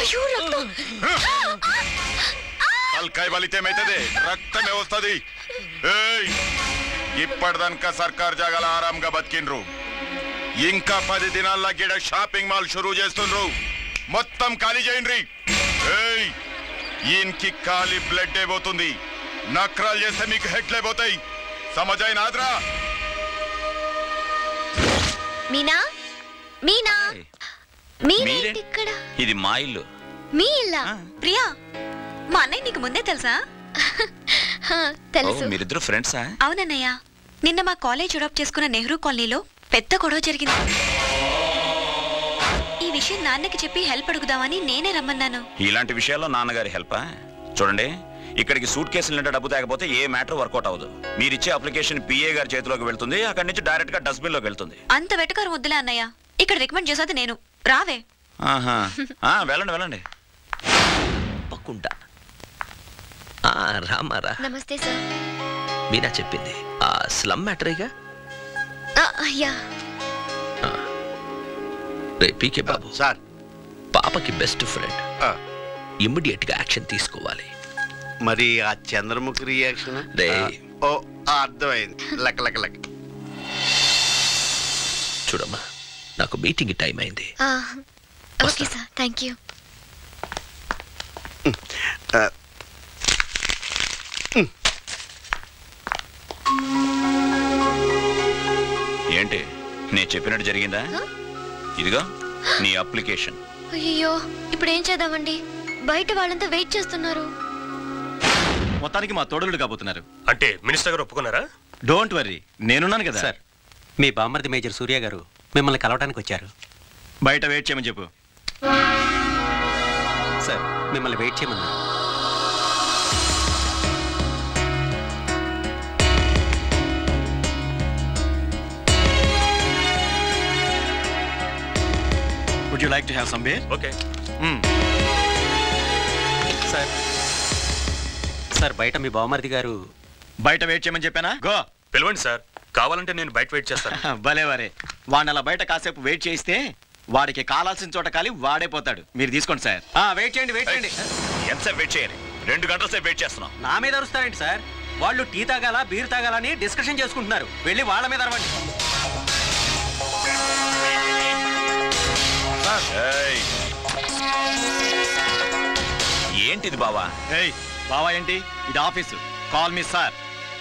అయ్యో రక్తం తలకాయ బలితేమైతుంది రక్తమే వస్తుంది ఏయ్ ఇప్పటిదనక సర్కార్ జాగాల ఆరాంగా బతికిండ్రు ఇంకా పది దినాల్లో గిడ షాపింగ్ మాల్ షురూ చేస్తుండ్రు మొత్తం ఖాళీ చేయండి ఏయ్ ఈయనకి ఖాళీ బ్లడ్ అయిపోతుంది నక్రాలు చేస్తే మీకు హెడ్లే పోతాయి సమజైన ఆద్రా మీనా మీనా ఏయ్, మీరేంటి మీరే? ఇక్కడ ఇది మా ఇల్లు మీ ఇల్లా ప్రియా మా అన్నయ్య నీకు ముందే తెలుసా హా, ఓ, తెలుసు మీరిద్దరు ఫ్రెండ్సా అవునన్నయ్య నిన్న మా కాలేజ్ అడాప్ట్ చేసుకున్న నెహ్రూ కాలనీలో పెద్ద గొడవ జరిగింది ఈ విషయం నాన్నకి చెప్పి హెల్ప్ అడుగుదామని నేనే రమ్మన్నాను ఇలాంటి విషయాల్లో నాన్నగారి హెల్పా చూడండి ఇక్కడికి సూట్ కేసులు నిండా డబ్బు తేకపోతే ఏ మ్యాటర్ వర్కౌట్ అవ్వదు మీరిచ్చే అప్లికేషన్ పిఏ గారి చేతిలోకి వెళ్తుంది అక్కడి నుంచి డైరెక్ట్ గా డస్ట్బిన్ లోకి వెళ్తుంది అంత వెటకారం వద్దులే అన్నయ్య ఇక్కడ రికమెండ్ చేసేది నేను రావే ఆహా ఆ, వెళ్ళండి వెళ్ళండి తప్పకుండా ఆ, రామారా నమస్తే సార్ మీనా చెప్పింది ఆ స్లమ్ మ్యాటరేగా ఆ, అయ్యా రే పీకే బాబు సార్ పాపకి బెస్ట్ ఫ్రెండ్ ఆ, ఇమ్మీడియట్ గా యాక్షన్ తీసుకోవాలి మరి ఆ చంద్రముఖి రియాక్షన్ రే. ఓ ఆ, అర్థమైంది లెక్క లెక్క లెక్క చూడమ్మా నాకు మీటింగ్ టైం అయింది ఆ, ఓకే సార్ థ్యాంక్ యూ ఆ, ఏంటి నేను చెప్పినట్టు జరిగిందా హ? ఇదిగో నీ అప్లికేషన్ అయ్యో ఇప్పుడు ఏం చేద్దామండి బయట వాళ్ళంతా వెయిట్ చేస్తున్నారు మొత్తానికి మా తోడులు కాబోతున్నారు అంటే మినిస్టర్ గారు ఒప్పుకున్నారా డోంట్ వర్రీ నేనున్నాను కదా సార్ మీ బామ్మర్ది మేజర్ సూర్య గారు మిమ్మల్ని కలవడానికి వచ్చారు బయట వెయిట్ చేయమని చెప్పు సార్ మిమ్మల్ని వెయిట్ చేయమన్నారు would you like to have some beer okay sir sir బయట మీ బామ్మర్ది గారు బయట వెయిట్ చేయమని చెప్పానా గో పిలవండి సార్ కావాలంటే నేను బయట వెయిట్ చేస్తాను భలే వరే వాడిని అలా బయట కాసేపు వెయిట్ చేయిస్తే వాడికి కావాల్సిన చోట కాలి వాడే పోతాడు మీరు తీసుకోండి సార్ ఆ, వెయిట్ చేయండి వెయిట్ చేయండి ఎంతసేపు వెయిట్ చేయాలి రెండు గంటల సేపు వెయిట్ చేస్తున్నాం నా మీద అరుస్తారేంటి సార్ వాళ్ళు టీ తాగాల బీర్ తాగాలని డిస్కషన్ చేసుకుంటున్నారు వెళ్ళి వాళ్ళ మీద అరవండి ఏయ్. ఏంటిది బావా ఏయ్ బావా ఏంటి ఇది ఆఫీసు కాల్ మీ సార్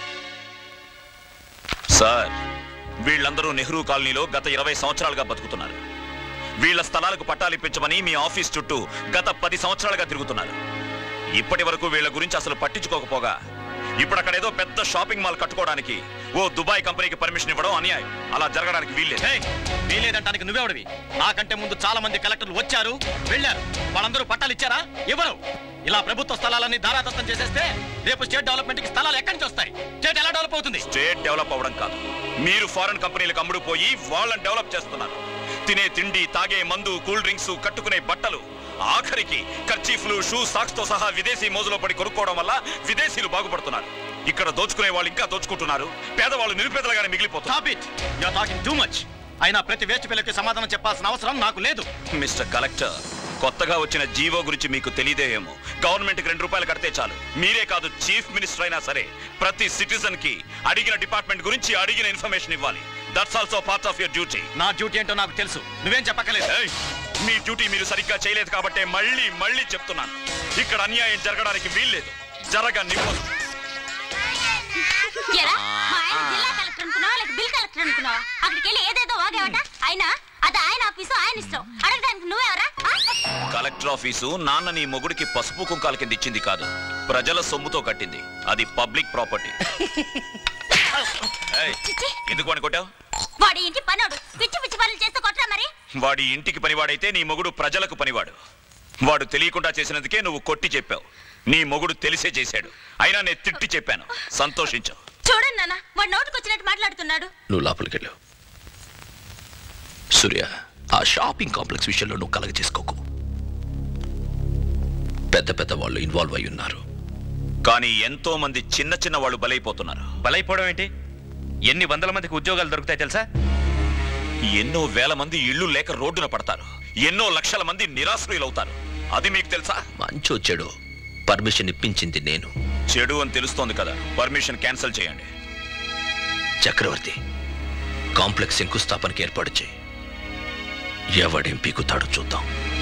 సార్ వీళ్ళందరూ నెహ్రూ కాలనీలో గత ఇరవై సంవత్సరాలుగా బతుకుతున్నారు వీళ్ళ స్థలాలకు పట్టాలిప్పించమని మీ ఆఫీస్ చుట్టూ గత పది సంవత్సరాలుగా తిరుగుతున్నారు ఇప్పటి వరకు వీళ్ళ గురించి అసలు పట్టించుకోకపోగా ఇప్పుడు అక్కడ ఏదో పెద్ద షాపింగ్ మాల్ కట్టుకోవడానికి ఓ దుబాయ్ కంపెనీకి పర్మిషన్ ఇవ్వడం అన్యాయం అలా జరగడానికి వీల్లేదు ఏయ్ వీలేదంటానికి నువ్వెవడివి నాకంటే ముందు చాలా మంది కలెక్టర్లు వచ్చారు వెళ్ళారు వాళ్ళందరూ పట్టాలు ఇచ్చారా ఇవ్వరు ఇలా ప్రభుత్వ స్థలాలన్నీ ధారాదత్తం చేసేస్తే రేపు స్టేట్ డెవలప్మెంట్ కి స్థలాలు ఎక్కడి నుంచి వస్తాయి స్టేట్ ఎలా డెవలప్ అవుతుంది స్టేట్ డెవలప్ అవ్వడం కాదు మీరు ఫారెన్ కంపెనీలకు అమ్ముడు పోయి వాళ్ళని డెవలప్ చేస్తున్నారు తినే తిండి తాగే మందు కూల్ డ్రింక్స్ కట్టుకునే బట్టలు ఆఖరికి కర్చీఫ్లు షూ సాక్స్ తో సహా విదేశీ మోజులో పడి కొనుక్కోవడం వల్ల విదేశీయులు బాగుపడుతున్నారు ఇక్కడ దోచుకునే వాళ్ళు ఇంకా దోచుకుంటున్నారు పేదవాళ్ళు నిరుపేదలుగానే మిగిలిపోతున్నారు stop it you are talking too much అయినా ప్రతి వేస్ట్ పిల్లకి సమాధానం చెప్పాల్సిన అవసరం నాకు లేదు మిస్టర్ కలెక్టర్ కొత్తగా వచ్చిన జీవో గురించి మీకు తెలియదే ఏమో గవర్నమెంట్ కి రెండు రూపాయలు కడితే చాలు మీరే కాదు చీఫ్ మినిస్టర్ అయినా సరే ప్రతి సిటిజన్ కి అడిగిన డిపార్ట్మెంట్ గురించి అడిగిన ఇన్ఫర్మేషన్ ఇవ్వాలి that's also part of your duty నా డ్యూటీ ఏంటో నాకు తెలుసు నువ్వేం చెప్పక్కర్లేదు ఏయ్, మీ డ్యూటీ మీరు సరిగ్గా చేయలేదు కాబట్టే మళ్ళీ మళ్ళీ చెప్తున్నాను ఇక్కడ అన్యాయం జరగడానికి వీల్లేదు జరగనివ్వదు ఎరా మా ఆయన జిల్లా కలెక్టర్ అనుకున్నావా లేక బిల్ కలెక్టర్ అనుకున్నావా అక్కడికి వెళ్ళి ఏదేదో వాగేవట అయినా అది ఆయన ఆఫీసు ఆయన ఇష్టం అడగడానికి నువ్వెవరా ఆ? కలెక్టర్ ఆఫీసు నాన్న నీ మొగుడికి పసుపు కుంకాల కింద ఇచ్చింది కాదు ప్రజల సొమ్ముతో కట్టింది అది పబ్లిక్ ప్రాపర్టీ చిచ్చి, ఎందుకు అని కొట్టావు వాడి ఇంటి పనోడు పిచ్చి పిచ్చి పనులు చేస్తే కొట్టరా మరి వాడి ఇంటికి పనివాడైతే నీ మొగుడు ప్రజలకు పనివాడు వాడు తెలియకుండా చేసినందుకే నువ్వు కొట్టి చెప్పావు నీ మొగుడు తెలిసే చేశాడు అయినా నేను తిట్టి చెప్పాను సంతోషించు చూడండి నాన్న వాడు నోటుకొచ్చినట్టు మాట్లాడుతున్నాడు నువ్వు లోపలికి వెళ్ళు సూర్య ఆ షాపింగ్ కాంప్లెక్స్ విషయంలో నువ్వు కలగ చేసుకోకు పెద్ద పెద్ద వాళ్ళు ఇన్వాల్వ్ అయి ఉన్నారు కానీ ఎంతో మంది చిన్న చిన్న వాళ్ళు బలైపోతున్నారు బలైపోవడం ఏంటి ఎన్ని వందల మందికి ఉద్యోగాలు దొరుకుతాయి తెలుసా ఎన్నో వేల మంది ఇళ్ళు లేక రోడ్డున పడతారు ఎన్నో లక్షల మంది నిరాశ్రయులవుతారు అది మీకు తెలుసా మంచో చెడు పర్మిషన్ ఇప్పించింది నేను చెడు అని తెలుస్తోంది కదా పర్మిషన్ క్యాన్సిల్ చేయండి చక్రవర్తి కాంప్లెక్స్ శంకుస్థాపనకి ఏర్పాటు చేయి ఎవడేం పీకుతాడో చూద్దాం